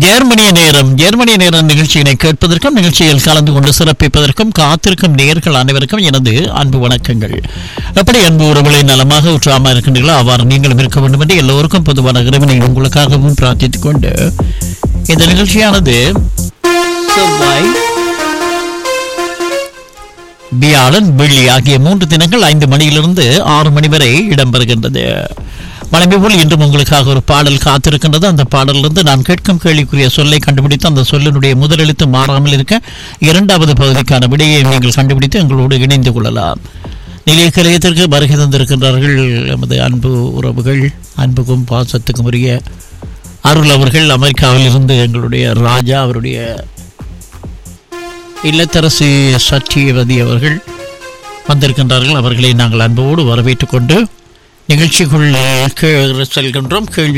ஜெர்மனிய நேரம் ஜெர்மனிய நேரம் நிகழ்ச்சியினை கேட்பதற்கும் நிகழ்ச்சியில் கலந்து கொண்டு சிறப்பிப்பதற்கும் காத்திருக்கும் நேர்கள் அனைவருக்கும் எனது அன்பு வணக்கங்கள் எப்படி அன்பு உறவுகளை நலமாக உற்றாம இருக்கின்றீர்களோ அவ்வாறு நீங்களும் இருக்க வேண்டும் என்று எல்லோருக்கும் பொதுவான இறைவனை உங்களுக்காகவும் பிரார்த்தித்துக் கொண்டு இந்த நிகழ்ச்சியானது செவ்வாய் வியாழன் வெள்ளி ஆகிய மூன்று தினங்கள் ஐந்து மணியிலிருந்து ஆறு மணி வரை இடம்பெறுகின்றது வழமை போல் இன்றும் உங்களுக்காக ஒரு பாடல் காத்திருக்கின்றது அந்த பாடலிருந்து நான் கேட்கும் கேள்விக்குரிய சொல்லை கண்டுபிடித்து அந்த சொல்லினுடைய முதலெழுத்து மாறாமல் இருக்க இரண்டாவது பகுதிக்கான விடையை நீங்கள் கண்டுபிடித்து எங்களோடு இணைந்து கொள்ளலாம் நிலைய கலையத்திற்கு வருகை தந்திருக்கின்றார்கள் எமது அன்பு உறவுகள் அன்புக்கும் பாசத்துக்கும் உரிய அருள் அவர்கள் அமெரிக்காவில் இருந்து எங்களுடைய ராஜா அவருடைய இல்லத்தரசி சத்தியவதி அவர்கள் வந்திருக்கின்றார்கள் அவர்களை நாங்கள் அன்போடு வரவேற்றுக் கொண்டு நிகழ்ச்சிக்குள் கே- செல்கின்றோம் கேள்வி